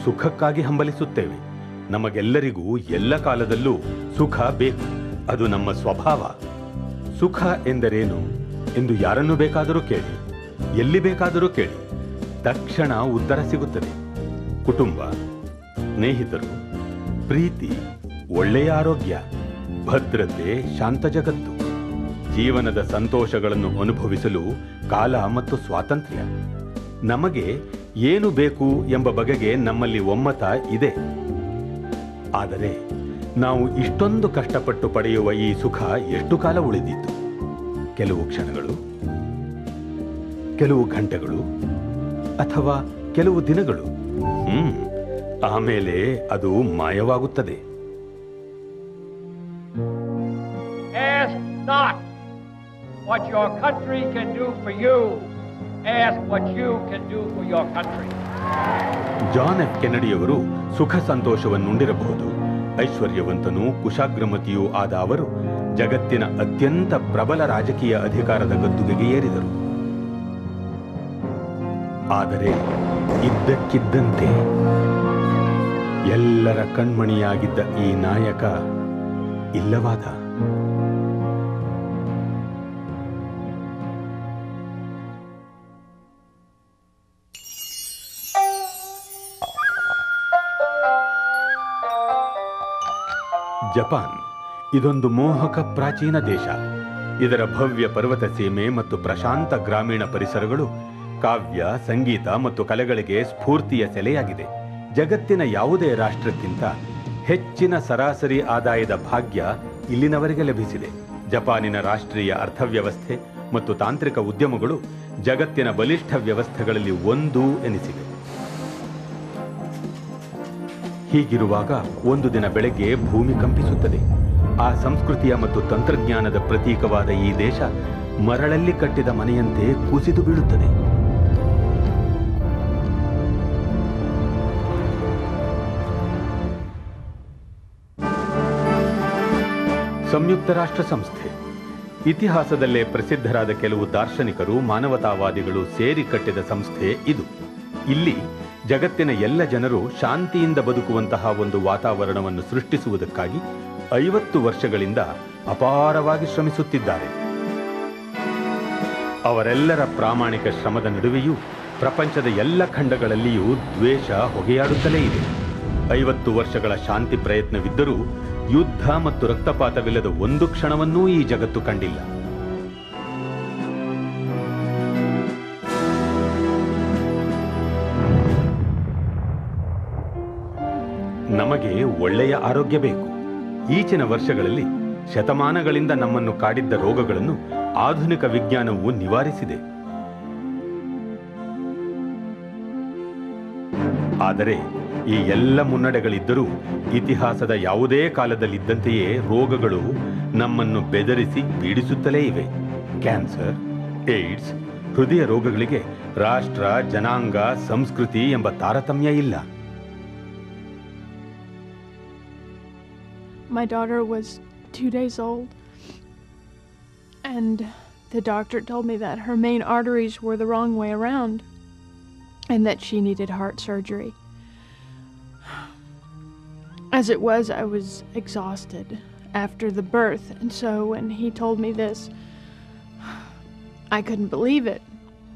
ಸುಖಕ್ಕಾಗಿ ಹಂಬಲಿಸುತ್ತೇವೆ ನಮಗೆಲ್ಲರಿಗೂ ಎಲ್ಲ ಕಾಲದಲ್ಲೂ ಸುಖ ಬೇಕು ಅದು ನಮ್ಮ ಸ್ವಭಾವ ಸುಖ ಎಂದರೇನು ಎಂದು ಯಾರನ್ನು ಬೇಕಾದರೂ ಕೇಳಿ ಎಲ್ಲಿ ಬೇಕಾದರೂ ಕೇಳಿ ತಕ್ಷಣ ಉತ್ತರ ಸಿಗುತ್ತದೆ ಕುಟುಂಬ ಸ್ನೇಹಿತರು ಪ್ರೀತಿ ಒಳ್ಳೆಯ ಆರೋಗ್ಯ ಭದ್ರತೆ ಶಾಂತ ಜಗತ್ತು ಜೀವನದ ಸಂತೋಷಗಳನ್ನು ಅನುಭವಿಸಲು ಕಾಲ ಮತ್ತು ಸ್ವಾತಂತ್ರ್ಯ ನಮಗೆ ಏನು ಬೇಕು ಎಂಬ ಬಗೆಗೆ ನಮ್ಮಲ್ಲಿ ಒಮ್ಮತ ಇದೆ ಆದರೆ ನಾವು ಇಷ್ಟೊಂದು ಕಷ್ಟಪಟ್ಟು ಪಡೆಯುವ ಈ ಸುಖ ಎಷ್ಟು ಕಾಲ ಉಳಿದಿತ್ತು ಕೆಲವು ಕ್ಷಣಗಳು ಕೆಲವು ಗಂಟೆಗಳು ಅಥವಾ ಕೆಲವು ದಿನಗಳು ಹ್ಮ್ ಆಮೇಲೆ ಅದು ಮಾಯವಾಗುತ್ತದೆ Ask not what your country can do for you. Ask what you can do for your country. John F ಕೆನಡಿಯವರು ಸುಖ ಸಂತೋಷವನ್ನುಂಡಿರಬಹುದು ಐಶ್ವರ್ಯವಂತನೂ ಕುಶಾಗ್ರಮತಿಯೂ ಆದ ಅವರು ಜಗತ್ತಿನ ಅತ್ಯಂತ ಪ್ರಬಲ ರಾಜಕೀಯ ಅಧಿಕಾರದ ಗದ್ದುಗೆಗೆ ಏರಿದರು ಆದರೆ ಇದ್ದಕ್ಕಿದ್ದಂತೆ ಎಲ್ಲರ ಕಣ್ಮಣಿಯಾಗಿದ್ದ ಈ ನಾಯಕ ಇಲ್ಲವಾದ ಜಪಾನ್ ಇದೊಂದು ಮೋಹಕ ಪ್ರಾಚೀನ ದೇಶ ಇದರ ಭವ್ಯ ಪರ್ವತ ಸೀಮೆ ಮತ್ತು ಪ್ರಶಾಂತ ಗ್ರಾಮೀಣ ಪರಿಸರಗಳು ಕಾವ್ಯ ಸಂಗೀತ ಮತ್ತು ಕಲೆಗಳಿಗೆ ಸ್ಫೂರ್ತಿಯ ಸೆಲೆಯಾಗಿದೆ ಜಗತ್ತಿನ ಯಾವುದೇ ರಾಷ್ಟ್ರಕ್ಕಿಂತ ಹೆಚ್ಚಿನ ಸರಾಸರಿ ಆದಾಯದ ಭಾಗ್ಯ ಇಲ್ಲಿನವರಿಗೆ ಲಭಿಸಿದೆ ಜಪಾನಿನ ರಾಷ್ಟ್ರೀಯ ಅರ್ಥವ್ಯವಸ್ಥೆ ಮತ್ತು ತಾಂತ್ರಿಕ ಉದ್ಯಮಗಳು ಜಗತ್ತಿನ ಬಲಿಷ್ಠ ವ್ಯವಸ್ಥೆಗಳಲ್ಲಿ ಒಂದು ಎನಿಸಿವೆ ಹೀಗಿರುವಾಗ ಒಂದು ದಿನ ಬೆಳಗ್ಗೆ ಭೂಮಿ ಕಂಪಿಸುತ್ತದೆ ಆ ಸಂಸ್ಕೃತಿಯ ಮತ್ತು ತಂತ್ರಜ್ಞಾನದ ಪ್ರತೀಕವಾದ ಈ ದೇಶ ಮರಳಲ್ಲಿ ಕಟ್ಟಿದ ಮನೆಯಂತೆ ಕುಸಿದು ಬೀಳುತ್ತದೆ ಸಂಯುಕ್ತ ರಾಷ್ಟ್ರ ಸಂಸ್ಥೆ ಇತಿಹಾಸದಲ್ಲೇ ಪ್ರಸಿದ್ಧರಾದ ಕೆಲವು ದಾರ್ಶನಿಕರು ಮಾನವತಾವಾದಿಗಳು ಸೇರಿ ಕಟ್ಟಿದ ಸಂಸ್ಥೆ ಇದು ಇಲ್ಲಿ ಜಗತ್ತಿನ ಎಲ್ಲ ಜನರು ಶಾಂತಿಯಿಂದ ಬದುಕುವಂತಹ ಒಂದು ವಾತಾವರಣವನ್ನು ಸೃಷ್ಟಿಸುವುದಕ್ಕಾಗಿ ಐವತ್ತು ವರ್ಷಗಳಿಂದ ಅಪಾರವಾಗಿ ಶ್ರಮಿಸುತ್ತಿದ್ದಾರೆ ಅವರೆಲ್ಲರ ಪ್ರಾಮಾಣಿಕ ಶ್ರಮದ ನಡುವೆಯೂ ಪ್ರಪಂಚದ ಎಲ್ಲ ಖಂಡಗಳಲ್ಲಿಯೂ ದ್ವೇಷ ಹೊಗೆಯಾಡುತ್ತಲೇ ಇದೆ ಐವತ್ತು ವರ್ಷಗಳ ಶಾಂತಿ ಪ್ರಯತ್ನವಿದ್ದರೂ ಯುದ್ಧ ಮತ್ತು ರಕ್ತಪಾತವಿಲ್ಲದ ಒಂದು ಕ್ಷಣವನ್ನೂ ಈ ಜಗತ್ತು ಕಂಡಿಲ್ಲ ನಮಗೆ ಒಳ್ಳೆಯ ಆರೋಗ್ಯ ಬೇಕು ಈಚಿನ ವರ್ಷಗಳಲ್ಲಿ ಶತಮಾನಗಳಿಂದ ನಮ್ಮನ್ನು ಕಾಡಿದ್ದ ರೋಗಗಳನ್ನು ಆಧುನಿಕ ವಿಜ್ಞಾನವು ನಿವಾರಿಸಿದೆ ಆದರೆ ಈ ಎಲ್ಲ ಮುನ್ನಡೆಗಳಿದ್ದರೂ ಇತಿಹಾಸದ ಯಾವುದೇ ಕಾಲದಲ್ಲಿದ್ದಂತೆಯೇ ರೋಗಗಳು ನಮ್ಮನ್ನು ಬೆದರಿಸಿ ಪೀಡಿಸುತ್ತಲೇ ಇವೆ ಕ್ಯಾನ್ಸರ್ ಏಡ್ಸ್ ಹೃದಯ ರೋಗಗಳಿಗೆ ರಾಷ್ಟ್ರ ಜನಾಂಗ ಸಂಸ್ಕೃತಿ ಎಂಬ ತಾರತಮ್ಯ ಇಲ್ಲ My daughter was two days old, and the doctor told me that her main arteries were the wrong way around and that she needed heart surgery. As it was, I was exhausted after the birth, and so when he told me this, I couldn't believe it.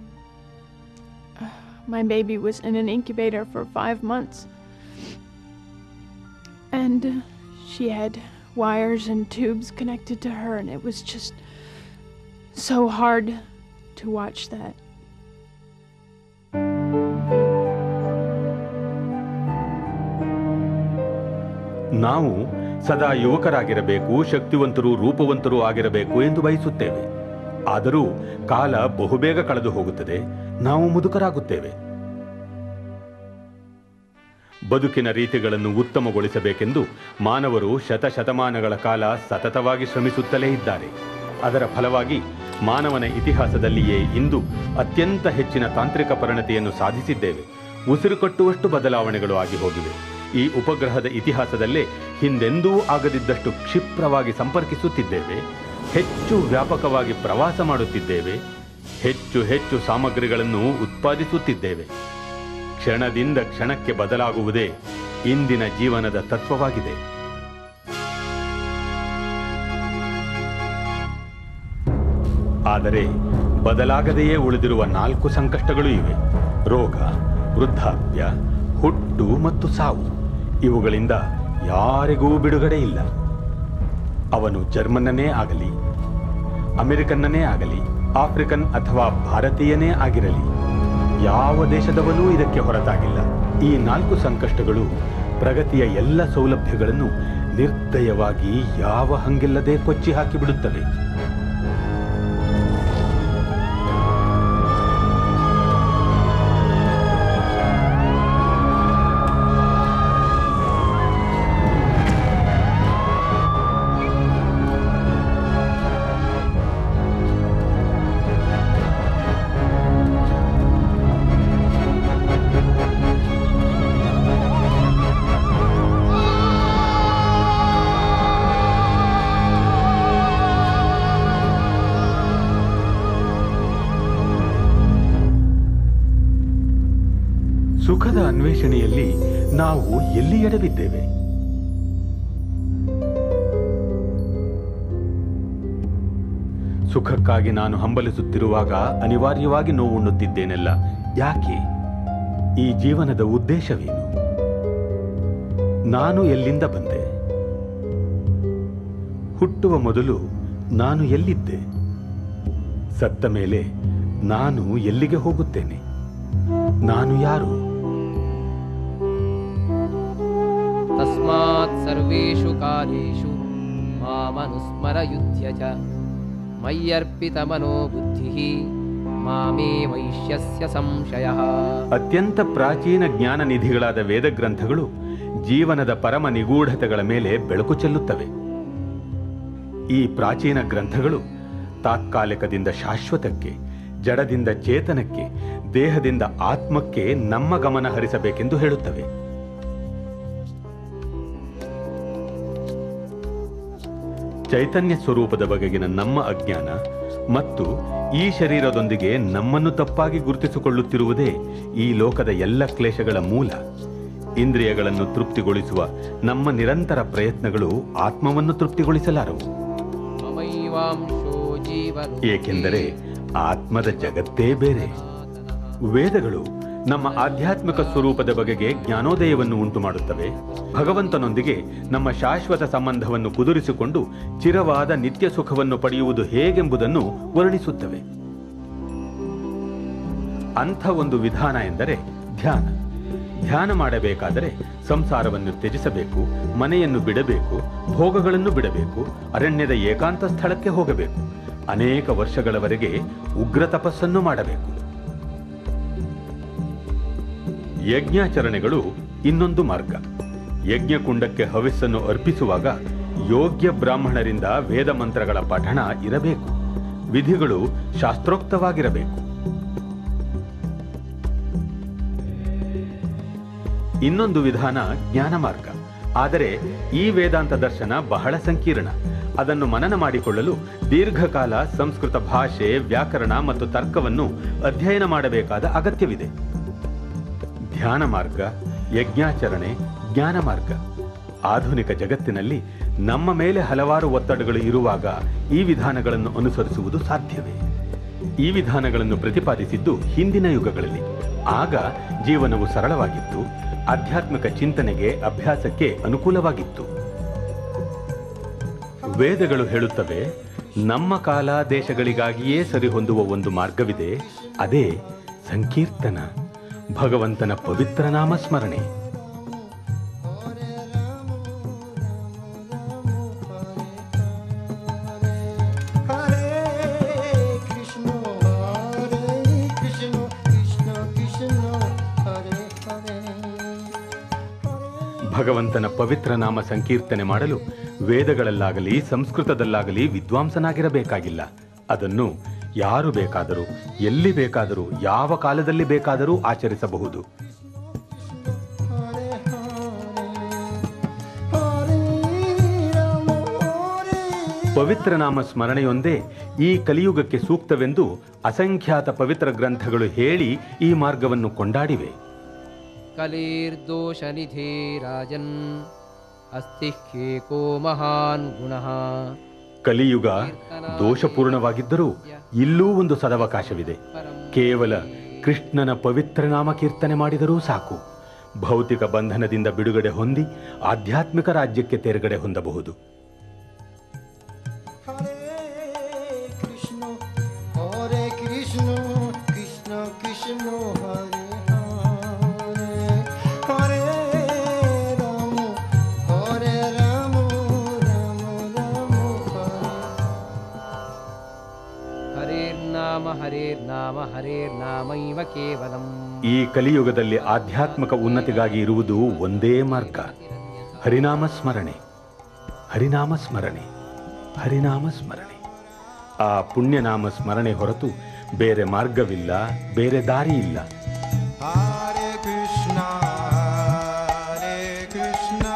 My baby was in an incubator for five months. And uh, she had wires and tubes connected to her, and it was just so hard to watch that. ನಾವು ಸದಾ ಯುವಕರಾಗಿರಬೇಕು ಶಕ್ತಿವಂತರು ರೂಪವಂತರು ಆಗಿರಬೇಕು ಎಂದು ಬಯಸುತ್ತೇವೆ ಆದರೂ ಕಾಲ ಬಹುಬೇಗ ಕಳೆದು ಹೋಗುತ್ತದೆ ನಾವು ಮುದುಕರಾಗುತ್ತೇವೆ ಬದುಕಿನ ರೀತಿಗಳನ್ನು ಉತ್ತಮಗೊಳಿಸಬೇಕೆಂದು ಮಾನವರು ಶತಶತಮಾನಗಳ ಕಾಲ ಸತತವಾಗಿ ಶ್ರಮಿಸುತ್ತಲೇ ಇದ್ದಾರೆ ಅದರ ಫಲವಾಗಿ ಮಾನವನ ಇತಿಹಾಸದಲ್ಲಿಯೇ ಇಂದು ಅತ್ಯಂತ ಹೆಚ್ಚಿನ ತಾಂತ್ರಿಕ ಪರಿಣತಿಯನ್ನು ಸಾಧಿಸಿದ್ದೇವೆ ಉಸಿರು ಕಟ್ಟುವಷ್ಟು ಬದಲಾವಣೆಗಳು ಆಗಿ ಹೋಗಿವೆ ಈ ಉಪಗ್ರಹದ ಇತಿಹಾಸದಲ್ಲೇ ಹಿಂದೆಂದೂ ಆಗದಿದ್ದಷ್ಟು ಕ್ಷಿಪ್ರವಾಗಿ ಸಂಪರ್ಕಿಸುತ್ತಿದ್ದೇವೆ ಹೆಚ್ಚು ವ್ಯಾಪಕವಾಗಿ ಪ್ರವಾಸ ಮಾಡುತ್ತಿದ್ದೇವೆ ಹೆಚ್ಚು ಹೆಚ್ಚು ಸಾಮಗ್ರಿಗಳನ್ನು ಉತ್ಪಾದಿಸುತ್ತಿದ್ದೇವೆ ಕ್ಷಣದಿಂದ ಕ್ಷಣಕ್ಕೆ ಬದಲಾಗುವುದೇ ಇಂದಿನ ಜೀವನದ ತತ್ವವಾಗಿದೆ ಆದರೆ ಬದಲಾಗದೆಯೇ ಉಳಿದಿರುವ ನಾಲ್ಕು ಸಂಕಷ್ಟಗಳು ಇವೆ ರೋಗ ವೃದ್ಧಾಪ್ಯ ಹುಟ್ಟು ಮತ್ತು ಸಾವು ಇವುಗಳಿಂದ ಯಾರಿಗೂ ಬಿಡುಗಡೆ ಇಲ್ಲ ಅವನು ಜರ್ಮನ್ನನೇ ಆಗಲಿ ಅಮೆರಿಕನ್ನನೇ ಆಗಲಿ ಆಫ್ರಿಕನ್ ಅಥವಾ ಭಾರತೀಯನೇ ಆಗಿರಲಿ ಯಾವ ದೇಶದವನೂ ಇದಕ್ಕೆ ಹೊರತಾಗಿಲ್ಲ ಈ ನಾಲ್ಕು ಸಂಕಷ್ಟಗಳು ಪ್ರಗತಿಯ ಎಲ್ಲ ಸೌಲಭ್ಯಗಳನ್ನು ನಿರ್ದಯವಾಗಿ ಯಾವ ಹಂಗಿಲ್ಲದೆ ಕೊಚ್ಚಿ ಹಾಕಿಬಿಡುತ್ತವೆ ಸುಖದ ಅನ್ವೇಷಣೆಯಲ್ಲಿ ನಾವು ಎಲ್ಲಿ ಎಡವಿದ್ದೇವೆ ಸುಖಕ್ಕಾಗಿ ನಾನು ಹಂಬಲಿಸುತ್ತಿರುವಾಗ ಅನಿವಾರ್ಯವಾಗಿ ನೋವುಣ್ಣುತ್ತಿದ್ದೇನಲ್ಲ ಯಾಕೆ ಈ ಜೀವನದ ಉದ್ದೇಶವೇನು ನಾನು ಎಲ್ಲಿಂದ ಬಂದೆ ಹುಟ್ಟುವ ಮೊದಲು ನಾನು ಎಲ್ಲಿದ್ದೆ ಸತ್ತ ಮೇಲೆ ನಾನು ಎಲ್ಲಿಗೆ ಹೋಗುತ್ತೇನೆ ನಾನು ಯಾರು तस्मात् सर्वेषु कालेषु मामनुस्मरयुध्य च मय्यर्पितमनो बुद्धिः मामे वैश्यस्य संशयः ಅತ್ಯಂತ ಪ್ರಾಚೀನ ಜ್ಞಾನ ನಿಧಿಗಳಾದ ವೇದ ಗ್ರಂಥಗಳು ಜೀವನದ ಪರಮ ನಿಗೂಢತೆಗಳ ಮೇಲೆ ಬೆಳಕು ಚೆಲ್ಲುತ್ತವೆ ಈ ಪ್ರಾಚೀನ ಗ್ರಂಥಗಳು ತಾತ್ಕಾಲಿಕದಿಂದ ಶಾಶ್ವತಕ್ಕೆ ಜಡದಿಂದ ಚೇತನಕ್ಕೆ ದೇಹದಿಂದ ಆತ್ಮಕ್ಕೆ ನಮ್ಮ ಗಮನ ಹರಿಸಬೇಕೆಂದು ಹೇಳುತ್ತವೆ ಚೈತನ್ಯ ಸ್ವರೂಪದ ಬಗೆಗಿನ ನಮ್ಮ ಅಜ್ಞಾನ ಮತ್ತು ಈ ಶರೀರದೊಂದಿಗೆ ನಮ್ಮನ್ನು ತಪ್ಪಾಗಿ ಗುರುತಿಸಿಕೊಳ್ಳುತ್ತಿರುವುದೇ ಈ ಲೋಕದ ಎಲ್ಲ ಕ್ಲೇಶಗಳ ಮೂಲ ಇಂದ್ರಿಯಗಳನ್ನು ತೃಪ್ತಿಗೊಳಿಸುವ ನಮ್ಮ ನಿರಂತರ ಪ್ರಯತ್ನಗಳು ಆತ್ಮವನ್ನು ತೃಪ್ತಿಗೊಳಿಸಲಾರವು ममैवांशो जीवलोके ಏಕೆಂದರೆ ಆತ್ಮದ ಜಗತ್ತೇ ಬೇರೆ ವೇದಗಳು ನಮ್ಮ ಆಧ್ಯಾತ್ಮಿಕ ಸ್ವರೂಪದ ಬಗೆಗೆ ಜ್ಞಾನೋದಯವನ್ನು ಉಂಟು ಮಾಡುತ್ತವೆ ಭಗವಂತನೊಂದಿಗೆ ನಮ್ಮ ಶಾಶ್ವತ ಸಂಬಂಧವನ್ನು ಕುದುರಿಸಿಕೊಂಡು ಚಿರವಾದ ನಿತ್ಯ ಸುಖವನ್ನು ಪಡೆಯುವುದು ಹೇಗೆಂಬುದನ್ನು ವರ್ಣಿಸುತ್ತವೆ ಅಂಥ ಒಂದು ವಿಧಾನ ಎಂದರೆ ಧ್ಯಾನ ಧ್ಯಾನ ಮಾಡಬೇಕಾದರೆ ಸಂಸಾರವನ್ನು ತ್ಯಜಿಸಬೇಕು ಮನೆಯನ್ನು ಬಿಡಬೇಕು ಭೋಗಗಳನ್ನು ಬಿಡಬೇಕು ಅರಣ್ಯದ ಏಕಾಂತ ಸ್ಥಳಕ್ಕೆ ಹೋಗಬೇಕು ಅನೇಕ ವರ್ಷಗಳವರೆಗೆ ಉಗ್ರ ತಪಸ್ಸನ್ನು ಮಾಡಬೇಕು ಯಜ್ಞಾಚರಣೆಗಳು ಇನ್ನೊಂದು ಮಾರ್ಗ ಯಜ್ಞಕುಂಡಕ್ಕೆ ಹವಿಸ್ಸನ್ನು ಅರ್ಪಿಸುವಾಗ ಯೋಗ್ಯ ಬ್ರಾಹ್ಮಣರಿಂದ ವೇದ ಮಂತ್ರಗಳ ಪಠಣ ಇರಬೇಕು ವಿಧಿಗಳು ಶಾಸ್ತ್ರೋಕ್ತವಾಗಿರಬೇಕು ಇನ್ನೊಂದು ವಿಧಾನ ಜ್ಞಾನ ಮಾರ್ಗ ಆದರೆ ಈ ವೇದಾಂತ ದರ್ಶನ ಬಹಳ ಸಂಕೀರ್ಣ ಅದನ್ನು ಮನನ ಮಾಡಿಕೊಳ್ಳಲು ದೀರ್ಘಕಾಲ ಸಂಸ್ಕೃತ ಭಾಷೆ ವ್ಯಾಕರಣ ಮತ್ತು ತರ್ಕವನ್ನು ಅಧ್ಯಯನ ಮಾಡಬೇಕಾದ ಅಗತ್ಯವಿದೆ ಧ್ಯಾನ ಮಾರ್ಗ ಯಜ್ಞಾಚರಣೆ ಜ್ಞಾನ ಮಾರ್ಗ ಆಧುನಿಕ ಜಗತ್ತಿನಲ್ಲಿ ನಮ್ಮ ಮೇಲೆ ಹಲವಾರು ಒತ್ತಡಗಳು ಇರುವಾಗ ಈ ವಿಧಾನಗಳನ್ನು ಅನುಸರಿಸುವುದು ಸಾಧ್ಯವೇ ಈ ವಿಧಾನಗಳನ್ನು ಪ್ರತಿಪಾದಿಸಿದ್ದು ಹಿಂದಿನ ಯುಗಗಳಲ್ಲಿ ಆಗ ಜೀವನವು ಸರಳವಾಗಿತ್ತು ಆಧ್ಯಾತ್ಮಿಕ ಚಿಂತನೆಗೆ ಅಭ್ಯಾಸಕ್ಕೆ ಅನುಕೂಲವಾಗಿತ್ತು ವೇದಗಳು ಹೇಳುತ್ತವೆ ನಮ್ಮ ಕಾಲ ದೇಶಗಳಿಗಾಗಿಯೇ ಸರಿಹೊಂದುವ ಒಂದು ಮಾರ್ಗವಿದೆ ಅದೇ ಸಂಕೀರ್ತನ ಭಗವಂತನ ಪವಿತ್ರ ನಾಮ ಸ್ಮರಣೆ Hare Krishna, Hare Krishna, Krishna Krishna, Hare Hare. ಭಗವಂತನ ಪವಿತ್ರ ನಾಮ ಸಂಕೀರ್ತನೆ ಮಾಡಲು ವೇದಗಳಲ್ಲಾಗಲಿ ಸಂಸ್ಕೃತದಲ್ಲಾಗಲಿ ವಿದ್ವಾಂಸನಾಗಿರಬೇಕಾಗಿಲ್ಲ ಅದನ್ನು ಯಾರು ಬೇಕಾದರೂ ಎಲ್ಲಿ ಬೇಕಾದರೂ ಯಾವ ಕಾಲದಲ್ಲಿ ಬೇಕಾದರೂ ಆಚರಿಸಬಹುದು Hare Hare, Hare Rama, Hare ಪವಿತ್ರ ನಾಮ ಸ್ಮರಣೆಯೊಂದೇ ಈ ಕಲಿಯುಗಕ್ಕೆ ಸೂಕ್ತವೆಂದು ಅಸಂಖ್ಯಾತ ಪವಿತ್ರ ಗ್ರಂಥಗಳು ಹೇಳಿ ಈ ಮಾರ್ಗವನ್ನು ಕೊಂಡಾಡಿವೆ कलेर्दोषनिधे राजन् अस्ति ह्येको महान् गुणः ಕಲಿಯುಗ ದೋಷಪೂರ್ಣವಾಗಿದ್ದರೂ ಇಲ್ಲೂ ಒಂದು ಸದವಕಾಶವಿದೆ ಕೇವಲ ಕೃಷ್ಣನ ಪವಿತ್ರ ನಾಮ ಕೀರ್ತನೆ ಮಾಡಿದರೂ ಸಾಕು ಭೌತಿಕ ಬಂಧನದಿಂದ ಬಿಡುಗಡೆ ಹೊಂದಿ ಆಧ್ಯಾತ್ಮಿಕ ರಾಜ್ಯಕ್ಕೆ ತೇರ್ಗಡೆ ಹೊಂದಬಹುದು Hare Krishna, Hare Krishna, Krishna Krishna, Hare Hare, Hare Rama, Hare Rama, Rama Rama, Hare. हरेर्नाम हरेर्नाम हरेर्नामैव केवलम् ಈ ಕಲಿಯುಗದಲ್ಲಿ ಆಧ್ಯಾತ್ಮಿಕ ಉನ್ನತಿಗಾಗಿ ಇರುವುದು ಒಂದೇ ಮಾರ್ಗ ಹರಿನಾಮ ಸ್ಮರಣೆ ಹರಿನಾಮ ಸ್ಮರಣೆ ಹರಿನಾಮ ಸ್ಮರಣೆ ಆ ಪುಣ್ಯನಾಮ ಸ್ಮರಣೆ ಹೊರತು ಬೇರೆ ಮಾರ್ಗವಿಲ್ಲ ಬೇರೆ ದಾರಿ ಇಲ್ಲ Hare Krishna, Hare Krishna,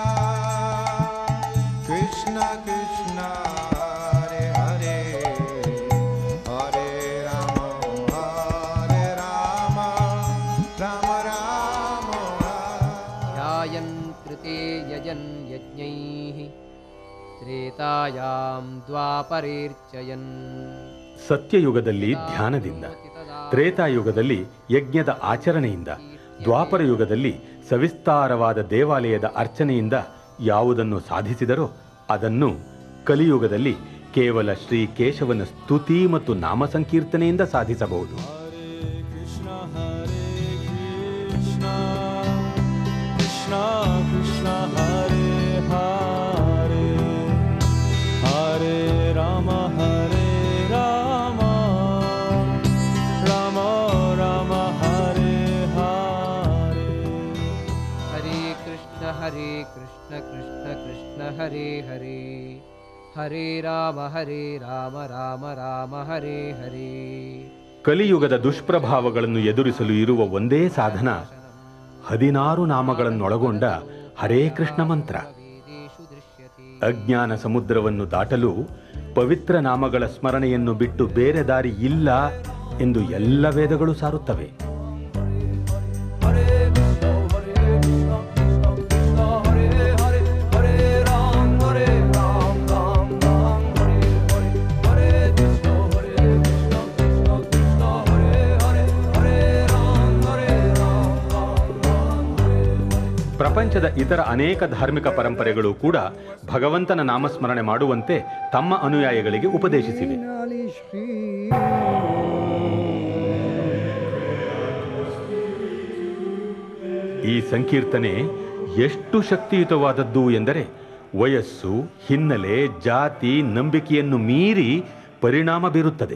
Krishna Krishna, Hare Hare, Hare Rama, Hare Rama, Rama Rama, Hare. ध्यायन् कृते यजन् यज्ञैः त्रेतायां द्वापरेर्चयन् ಸತ್ಯಯುಗದಲ್ಲಿ ಧ್ಯಾನದಿಂದ ತ್ರೇತಾಯುಗದಲ್ಲಿ ಯಜ್ಞದ ಆಚರಣೆಯಿಂದ ದ್ವಾಪರ ಯುಗದಲ್ಲಿ ಸವಿಸ್ತಾರವಾದ ದೇವಾಲಯದ ಅರ್ಚನೆಯಿಂದ ಯಾವುದನ್ನು ಸಾಧಿಸಿದರೋ ಅದನ್ನು ಕಲಿಯುಗದಲ್ಲಿ ಕೇವಲ ಶ್ರೀ ಕೇಶವನ ಸ್ತುತಿ ಮತ್ತು ನಾಮ ಸಂಕೀರ್ತನೆಯಿಂದ ಸಾಧಿಸಬಹುದು Krishna Hare Krishna Krishna Krishna Hare Hare Hare Rama Hare Rama Rama Rama Hare Hare हरे कृष्ण हरे कृष्ण कृष्ण कृष्ण हरे हरे हरे राम हरे राम राम राम हरे हरे ಕಲಿಯುಗದ ದುಷ್ಪ್ರಭಾವಗಳನ್ನು ಎದುರಿಸಲು ಇರುವ ಒಂದೇ ಸಾಧನ ಹದಿನಾರು ನಾಮಗಳನ್ನೊಳಗೊಂಡ ಹರೇ ಕೃಷ್ಣ ಮಂತ್ರ वेदेषु दृश्यते ಅಜ್ಞಾನ ಸಮುದ್ರವನ್ನು ದಾಟಲು ಪವಿತ್ರ ನಾಮಗಳ ಸ್ಮರಣೆಯನ್ನು ಬಿಟ್ಟು ಬೇರೆ ದಾರಿ ಇಲ್ಲ ಎಂದು ಎಲ್ಲ ವೇದಗಳು ಸಾರುತ್ತವೆ ಪ್ರಪಂಚದ ಇತರ ಅನೇಕ ಧಾರ್ಮಿಕ ಪರಂಪರೆಗಳು ಕೂಡ ಭಗವಂತನ ನಾಮಸ್ಮರಣೆ ಮಾಡುವಂತೆ ತಮ್ಮ ಅನುಯಾಯಿಗಳಿಗೆ ಉಪದೇಶಿಸಿವೆ ಈ ಸಂಕೀರ್ತನೆ ಎಷ್ಟು ಶಕ್ತಿಯುತವಾದದ್ದು ಎಂದರೆ ವಯಸ್ಸು ಹಿನ್ನೆಲೆ ಜಾತಿ ನಂಬಿಕೆಯನ್ನು ಮೀರಿ ಪರಿಣಾಮ ಬೀರುತ್ತದೆ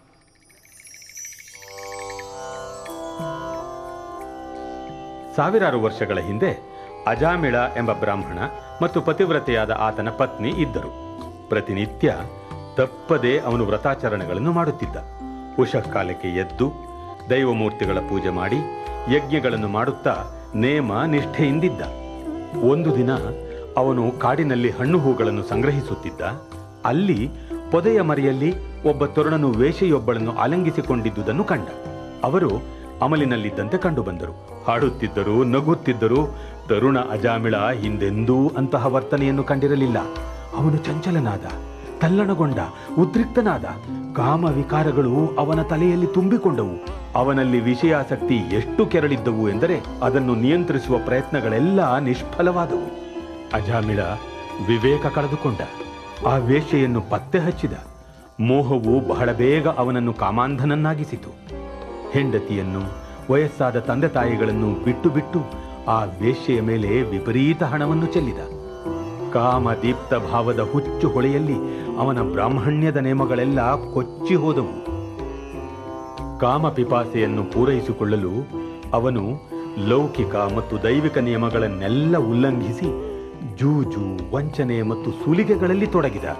ಸಾವಿರಾರು ವರ್ಷಗಳ ಹಿಂದೆ ಅಜಾಮಿಳ ಎಂಬ ಬ್ರಾಹ್ಮಣ ಮತ್ತು ಪತಿವ್ರತೆಯಾದ ಆತನ ಪತ್ನಿ ಇದ್ದರು ಪ್ರತಿನಿತ್ಯ ತಪ್ಪದೆ ಅವನು ವ್ರತಾಚರಣೆಗಳನ್ನು ಮಾಡುತ್ತಿದ್ದ ಉಷಃಕಾಲಕ್ಕೆ ಎದ್ದು ದೈವಮೂರ್ತಿಗಳ ಪೂಜೆ ಮಾಡಿ ಯಜ್ಞಗಳನ್ನು ಮಾಡುತ್ತಾ ನೇಮ ನಿಷ್ಠೆಯಿಂದಿದ್ದ ಒಂದು ದಿನ ಅವನು ಕಾಡಿನಲ್ಲಿ ಹಣ್ಣು ಹೂಗಳನ್ನು ಸಂಗ್ರಹಿಸುತ್ತಿದ್ದ ಅಲ್ಲಿ ಪೊದೆಯ ಮರೆಯಲ್ಲಿ ಒಬ್ಬ ತರುಣನು ವೇಷೆಯೊಬ್ಬಳನ್ನು ಆಲಂಗಿಸಿಕೊಂಡಿದ್ದುದನ್ನು ಕಂಡ ಅವರು ಅಮಲಿನಲ್ಲಿದ್ದಂತೆ ಕಂಡುಬಂದರು ಹಾಡುತ್ತಿದ್ದರು ನಗುತ್ತಿದ್ದರು ತರುಣ ಅಜಾಮಿಳ ಹಿಂದೆಂದೂ ಅಂತಹ ವರ್ತನೆಯನ್ನು ಕಂಡಿರಲಿಲ್ಲ ಅವನು ಚಂಚಲನಾದ ತಲ್ಲಣಗೊಂಡ ಉದ್ರಿಕ್ತನಾದ ಕಾಮ ವಿಕಾರಗಳು ಅವನ ತಲೆಯಲ್ಲಿ ತುಂಬಿಕೊಂಡವು ಅವನಲ್ಲಿ ವಿಷಯಾಸಕ್ತಿ ಎಷ್ಟು ಕೆರಳಿದ್ದವು ಎಂದರೆ ಅದನ್ನು ನಿಯಂತ್ರಿಸುವ ಪ್ರಯತ್ನಗಳೆಲ್ಲ ನಿಷ್ಫಲವಾದವು ಅಜಾಮಿಳ ವಿವೇಕ ಕಳೆದುಕೊಂಡ ಆ ವೇಶ್ಯೆಯನ್ನು ಪತ್ತೆ ಹಚ್ಚಿದ ಮೋಹವು ಬಹಳ ಬೇಗ ಅವನನ್ನು ಕಾಮಾಂಧನನ್ನಾಗಿಸಿತು ಹೆಂಡತಿಯನ್ನು ವಯಸ್ಸಾದ ತಂದೆ ತಾಯಿಗಳನ್ನು ಬಿಟ್ಟು ಬಿಟ್ಟು ಆ ವೇಶ್ಯೆಯ ಮೇಲೆ ವಿಪರೀತ ಹಣವನ್ನು ಚೆಲ್ಲಿದ ಕಾಮದೀಪ್ತ ಭಾವದ ಹುಚ್ಚು ಹೊಳೆಯಲ್ಲಿ ಅವನ ಬ್ರಾಹ್ಮಣ್ಯದ ನೇಮಗಳೆಲ್ಲ ಕೊಚ್ಚಿ ಹೋದವು ಕಾಮ ಪಿಪಾಸೆಯನ್ನು ಪೂರೈಸಿಕೊಳ್ಳಲು ಅವನು ಲೌಕಿಕ ಮತ್ತು ದೈವಿಕ ನಿಯಮಗಳನ್ನೆಲ್ಲ ಉಲ್ಲಂಘಿಸಿ ಜೂಜು ವಂಚನೆ ಮತ್ತು ಸುಲಿಗೆಗಳಲ್ಲಿ ತೊಡಗಿದ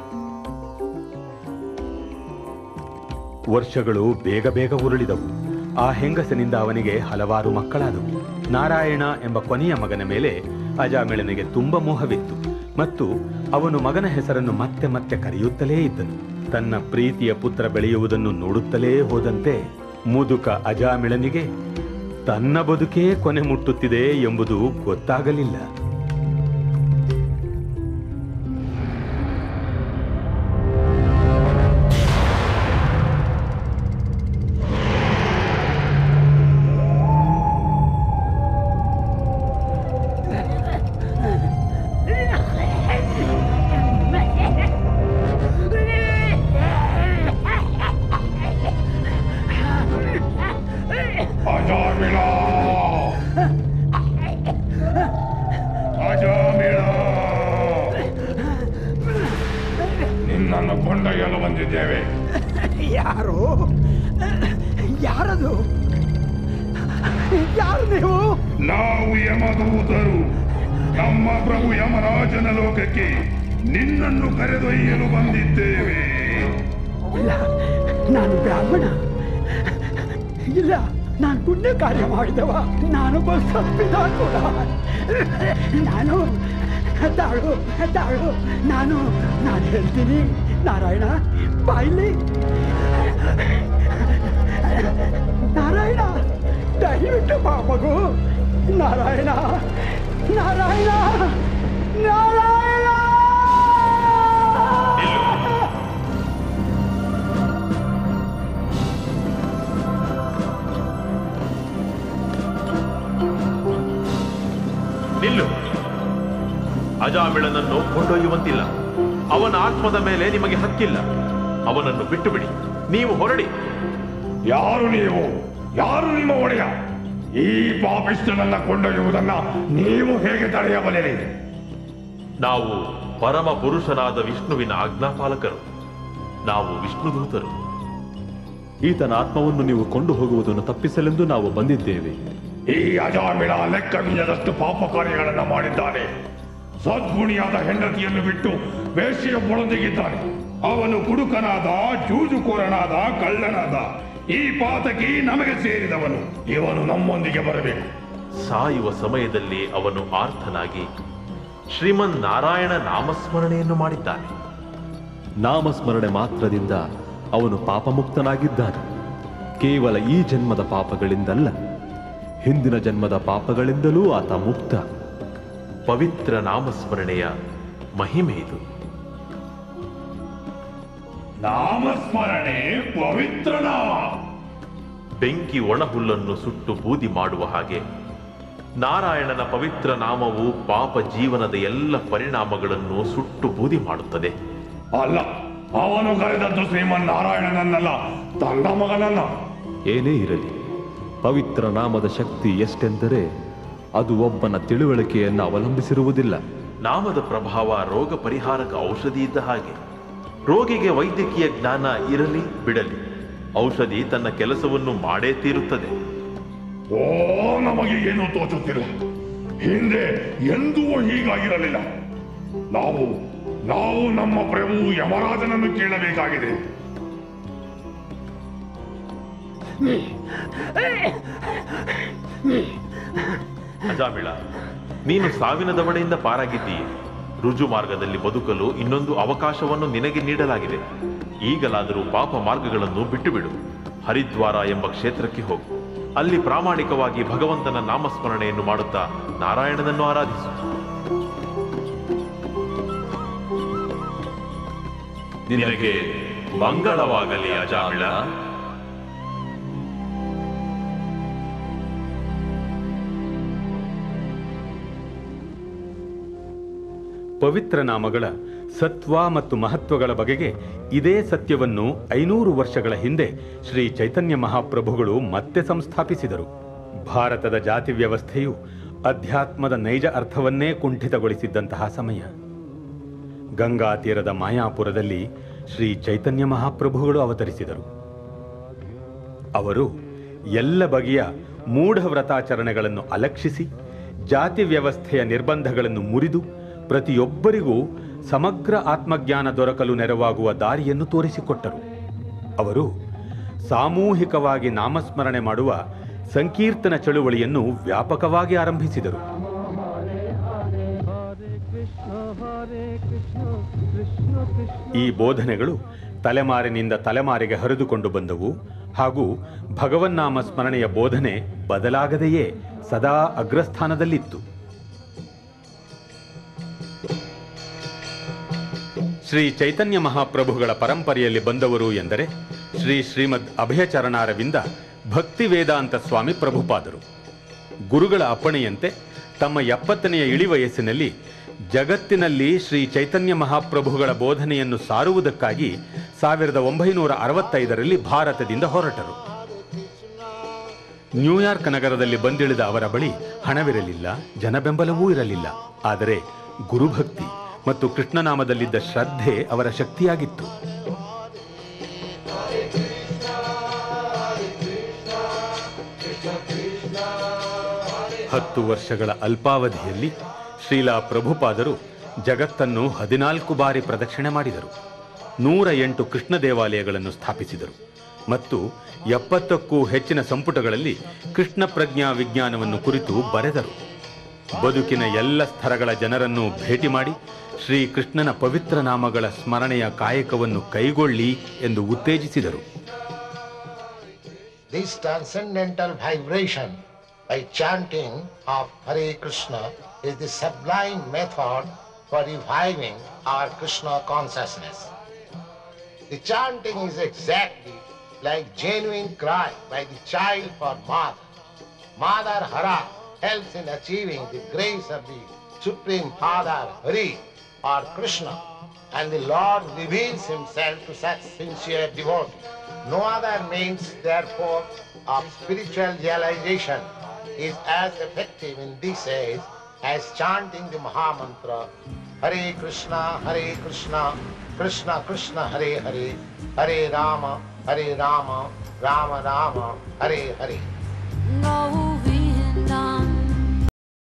ವರ್ಷಗಳು ಬೇಗ ಬೇಗ ಉರುಳಿದವು ಆ ಹೆಂಗಸನಿಂದ ಅವನಿಗೆ ಹಲವಾರು ಮಕ್ಕಳಾದವು ನಾರಾಯಣ ಎಂಬ ಕೊನೆಯ ಮಗನ ಮೇಲೆ ಅಜಾಮಿಳನಿಗೆ ತುಂಬ ಮೋಹವಿತ್ತು ಮತ್ತು ಅವನು ಮಗನ ಹೆಸರನ್ನು ಮತ್ತೆ ಮತ್ತೆ ಕರೆಯುತ್ತಲೇ ಇದ್ದನು ತನ್ನ ಪ್ರೀತಿಯ ಪುತ್ರ ಬೆಳೆಯುವುದನ್ನು ನೋಡುತ್ತಲೇ ಹೋದಂತೆ ಮುದುಕ ಅಜಾಮಿಳನಿಗೆ ತನ್ನ ಬದುಕೇ ಕೊನೆ ಮುಟ್ಟುತ್ತಿದೆ ಎಂಬುದು ಗೊತ್ತಾಗಲಿಲ್ಲ ಅಜಾಮಿಳ ಅಜಾಮಿಳ ನಿನ್ನನ್ನು ಕೊಂಡೊಯ್ಯಲು ಬಂದಿದ್ದೇವೆ ಯಾರು ಯಾರದು ಯಾರು ನೀವು ನಾವು ಯಮದೂತರು ನಮ್ಮ ಪ್ರಭು ಯಮರಾಜನ ಲೋಕಕ್ಕೆ ನಿನ್ನನ್ನು ಕರೆದೊಯ್ಯಲು ಬಂದಿದ್ದೇವೆ ಇಲ್ಲ ನಾನು ಬ್ರಾಹ್ಮಣ ಇಲ್ಲ ನಾನು ಪುಣ್ಯ ಕಾರ್ಯ ಮಾಡಿದವ ನಾನೊಬ್ಬ ಸಪ್ಪಿದ ಕೂಡ ನಾನು ತಾಳು ತಾಳು ನಾನು ನಾನು ಹೇಳ್ತೀನಿ ನಾರಾಯಣ ಬಾಯ್ಲಿ ನಾರಾಯಣ ದಯವಿಟ್ಟು ಬಾ ಮಗು ನಾರಾಯಣ ನಾರಾಯಣ ನಾರಾಯಣ ನಿಲ್ಲು ಅಜಾಮಿಳನನ್ನು ಕೊಂಡೊಯ್ಯುವಂತಿಲ್ಲ ಅವನ ಆತ್ಮದ ಮೇಲೆ ನಿಮಗೆ ಹಕ್ಕಿಲ್ಲ ಅವನನ್ನು ಬಿಟ್ಟು ಬಿಡಿ ನೀವು ಹೊರಡಿ ಯಾರು ನೀವು ಯಾರು ನಿಮ್ಮ ಒಡೆಯ ಈ ಪಾಪಿಷ್ಟನನ್ನ ಕೊಂಡೊಯ್ಯುವುದನ್ನ ನೀವು ಹೇಗೆ ತಡೆಯಬಲ್ಲಿರಿ ನಾವು ಪರಮ ಪುರುಷನಾದ ವಿಷ್ಣುವಿನ ಆಜ್ಞಾಪಾಲಕರು ನಾವು ವಿಷ್ಣುದೂತರು ಈತನ ಆತ್ಮವನ್ನು ನೀವು ಕೊಂಡು ಹೋಗುವುದನ್ನು ತಪ್ಪಿಸಲೆಂದು ನಾವು ಬಂದಿದ್ದೇವೆ ಈ ಅಜಾಮಿಳ ಲೆಕ್ಕವಿಲ್ಲದಷ್ಟು ಪಾಪ ಕಾರ್ಯಗಳನ್ನ ಮಾಡಿದ್ದಾನೆ ಸದ್ಗುಣಿಯಾದ ಹೆಂಡತಿಯನ್ನು ಬಿಟ್ಟು ವೇಶ್ಯೆಯೊಬ್ಬಳೊಂದಿಗಿದ್ದಾನೆ ಅವನು ಕುಡುಕನಾದ ಜೂಜುಕೋರನಾದ ಕಳ್ಳನಾದ ಈ ಪಾತಕಿ ನಮಗೆ ಸೇರಿದವನು ಇವನು ನಮ್ಮೊಂದಿಗೆ ಬರಬೇಕು ಸಾಯುವ ಸಮಯದಲ್ಲಿ ಅವನು ಆರ್ಥನಾಗಿ ಶ್ರೀಮನ್ ನಾರಾಯಣ ನಾಮಸ್ಮರಣೆಯನ್ನು ಮಾಡಿದ್ದಾನೆ ನಾಮಸ್ಮರಣೆ ಮಾತ್ರದಿಂದ ಅವನು ಪಾಪಮುಕ್ತನಾಗಿದ್ದಾನೆ ಕೇವಲ ಈ ಜನ್ಮದ ಪಾಪಗಳಿಂದಲ್ಲ ಹಿಂದಿನ ಜನ್ಮದ ಪಾಪಗಳಿಂದಲೂ ಆತ ಮುಕ್ತ ಪವಿತ್ರ ನಾಮಸ್ಮರಣೆಯ ಮಹಿಮೆ ಇದು ನಾಮಸ್ಮರಣೆ ಪವಿತ್ರ ನಾಮ ಬೆಂಕಿ ಒಣಹುಲ್ಲನ್ನು ಸುಟ್ಟು ಬೂದಿ ಮಾಡುವ ಹಾಗೆ ನಾರಾಯಣನ ಪವಿತ್ರ ನಾಮವು ಪಾಪ ಜೀವನದ ಎಲ್ಲ ಪರಿಣಾಮಗಳನ್ನು ಸುಟ್ಟು ಬೂದಿ ಮಾಡುತ್ತದೆ ಅಲ್ಲ ಅವನು ಕರೆದದ್ದು ಶ್ರೀಮನ್ ನಾರಾಯಣನನ್ನಲ್ಲ ತನ್ನ ಮಗನನ್ನ ಏನೇ ಇರಲಿ ಪವಿತ್ರ ನಾಮದ ಶಕ್ತಿ ಎಷ್ಟೆಂದರೆ ಅದು ಒಬ್ಬನ ತಿಳುವಳಿಕೆಯನ್ನು ಅವಲಂಬಿಸಿರುವುದಿಲ್ಲ ನಾಮದ ಪ್ರಭಾವ ರೋಗ ಪರಿಹಾರಕ ಔಷಧಿ ಇದ್ದ ಹಾಗೆ ರೋಗಿಗೆ ವೈದ್ಯಕೀಯ ಜ್ಞಾನ ಇರಲಿ ಬಿಡಲಿ ಔಷಧಿ ತನ್ನ ಕೆಲಸವನ್ನು ಮಾಡೇ ತೀರುತ್ತದೆ ಓ ನಮಗೆ ಏನು ತೋಚುತ್ತಿಲ್ಲ ಹಿಂದೆ ಎಂದೂ ಹೀಗಾಗಿರಲಿಲ್ಲ ನಾವು ನಾವು ನಮ್ಮ ಪ್ರಭು ಯಮರಾಜನನ್ನು ಕೇಳಬೇಕಾಗಿದೆ ಅಜಾಮಿಳ ನೀನು ಸಾವಿನ ದವಡೆಯಿಂದ ಪಾರಾಗಿದ್ದೀಯೆ ರುಜು ಮಾರ್ಗದಲ್ಲಿ ಬದುಕಲು ಇನ್ನೊಂದು ಅವಕಾಶವನ್ನು ನಿನಗೆ ನೀಡಲಾಗಿದೆ ಈಗಲಾದರೂ ಪಾಪ ಮಾರ್ಗಗಳನ್ನು ಬಿಟ್ಟು ಬಿಡು ಹರಿದ್ವಾರ ಎಂಬ ಕ್ಷೇತ್ರಕ್ಕೆ ಹೋಗು ಅಲ್ಲಿ ಪ್ರಾಮಾಣಿಕವಾಗಿ ಭಗವಂತನ ನಾಮಸ್ಮರಣೆಯನ್ನು ಮಾಡುತ್ತಾ ನಾರಾಯಣನನ್ನು ಆರಾಧಿಸು ನಿನಗೆ ಮಂಗಳವಾಗಲಿ ಅಜಾಮಿಳ ಪವಿತ್ರ ನಾಮಗಳ ಸತ್ವ ಮತ್ತು ಮಹತ್ವಗಳ ಬಗೆಗೆ ಇದೇ ಸತ್ಯವನ್ನು ಐನೂರು ವರ್ಷಗಳ ಹಿಂದೆ ಶ್ರೀ ಚೈತನ್ಯ ಮಹಾಪ್ರಭುಗಳು ಮತ್ತೆ ಸಂಸ್ಥಾಪಿಸಿದರು ಭಾರತದ ಜಾತಿ ವ್ಯವಸ್ಥೆಯು ಅಧ್ಯಾತ್ಮದ ನೈಜ ಅರ್ಥವನ್ನೇ ಕುಂಠಿತಗೊಳಿಸಿದ್ದಂತಹ ಸಮಯ ಗಂಗಾ ತೀರದ ಮಾಯಾಪುರದಲ್ಲಿ ಶ್ರೀ ಚೈತನ್ಯ ಮಹಾಪ್ರಭುಗಳು ಅವತರಿಸಿದರು ಅವರು ಎಲ್ಲ ಬಗೆಯ ಮೂಢ ವ್ರತಾಚರಣೆಗಳನ್ನು ಅಲಕ್ಷಿಸಿ ಜಾತಿ ವ್ಯವಸ್ಥೆಯ ನಿರ್ಬಂಧಗಳನ್ನು ಮುರಿದು ಪ್ರತಿಯೊಬ್ಬರಿಗೂ ಸಮಗ್ರ ಆತ್ಮಜ್ಞಾನ ದೊರಕಲು ನೆರವಾಗುವ ದಾರಿಯನ್ನು ತೋರಿಸಿಕೊಟ್ಟರು ಅವರು ಸಾಮೂಹಿಕವಾಗಿ ನಾಮಸ್ಮರಣೆ ಮಾಡುವ ಸಂಕೀರ್ತನ ಚಳುವಳಿಯನ್ನು ವ್ಯಾಪಕವಾಗಿ ಆರಂಭಿಸಿದರು ಈ ಬೋಧನೆಗಳು ತಲೆಮಾರಿನಿಂದ ತಲೆಮಾರಿಗೆ ಹರಿದುಕೊಂಡು ಬಂದವು ಹಾಗೂ ಭಗವನ್ನಾಮ ಸ್ಮರಣೆಯ ಬೋಧನೆ ಬದಲಾಗದೆಯೇ ಸದಾ ಅಗ್ರಸ್ಥಾನದಲ್ಲಿತ್ತು ಶ್ರೀ ಚೈತನ್ಯ ಮಹಾಪ್ರಭುಗಳ ಪರಂಪರೆಯಲ್ಲಿ ಬಂದವರು ಎಂದರೆ ಶ್ರೀ ಶ್ರೀಮದ್ ಅಭಯಚರಣಾರವಿಂದ ಭಕ್ತಿ ವೇದಾಂತ ಸ್ವಾಮಿ ಪ್ರಭುಪಾದರು ಗುರುಗಳ ಅಪ್ಪಣೆಯಂತೆ ತಮ್ಮ ಎಪ್ಪತ್ತನೆಯ ಇಳಿ ವಯಸ್ಸಿನಲ್ಲಿ ಜಗತ್ತಿನಲ್ಲಿ ಶ್ರೀ ಚೈತನ್ಯ ಮಹಾಪ್ರಭುಗಳ ಬೋಧನೆಯನ್ನು ಸಾರುವುದಕ್ಕಾಗಿ ಸಾವಿರದ ಒಂಬೈನೂರ ಅರವತ್ತೈದರಲ್ಲಿ ಭಾರತದಿಂದ ಹೊರಟರು ನ್ಯೂಯಾರ್ಕ್ ನಗರದಲ್ಲಿ ಬಂದಿಳಿದ ಅವರ ಬಳಿ ಹಣವಿರಲಿಲ್ಲ ಜನಬೆಂಬಲವೂ ಇರಲಿಲ್ಲ ಆದರೆ ಗುರುಭಕ್ತಿ ಮತ್ತು ಕೃಷ್ಣನಾಮದಲ್ಲಿದ್ದ ಶ್ರದ್ಧೆ ಅವರ ಶಕ್ತಿಯಾಗಿತ್ತು ಹತ್ತು ವರ್ಷಗಳ ಅಲ್ಪಾವಧಿಯಲ್ಲಿ ಶ್ರೀಲಾ ಪ್ರಭುಪಾದರು ಜಗತ್ತನ್ನು ಹದಿನಾಲ್ಕು ಬಾರಿ ಪ್ರದಕ್ಷಿಣೆ ಮಾಡಿದರು ನೂರ ಎಂಟು ಕೃಷ್ಣ ದೇವಾಲಯಗಳನ್ನು ಸ್ಥಾಪಿಸಿದರು ಮತ್ತು ಎಪ್ಪತ್ತಕ್ಕೂ ಹೆಚ್ಚಿನ ಸಂಪುಟಗಳಲ್ಲಿ ಕೃಷ್ಣ ಪ್ರಜ್ಞಾ ವಿಜ್ಞಾನವನ್ನು ಕುರಿತು ಬರೆದರು ಬದುಕಿನ ಎಲ್ಲ ಸ್ತರಗಳ ಜನರನ್ನು ಭೇಟಿ ಮಾಡಿ ಶ್ರೀ ಕೃಷ್ಣನ ಪವಿತ್ರ ನಾಮಗಳ ಸ್ಮರಣೆಯ ಕಾಯಕವನ್ನು ಕೈಗೊಳ್ಳಿ ಎಂದು ಉತ್ತೇಜಿಸಿದರು This transcendental vibration by chanting of Hare Krishna is the sublime method for reviving our Krishna consciousness. The chanting is exactly like genuine cry by the child for mother. Mother Hara helps in achieving the grace of the Supreme Father Hari or Krishna, and the Lord reveals himself to such sincere devotee. No other means, therefore, of spiritual realization is as effective in this age as chanting the Mahamantra Hare Krishna, Hare Krishna, Krishna Krishna, Hare Hare, Hare Rama, Hare Rama, Rama Rama, Hare Hare. No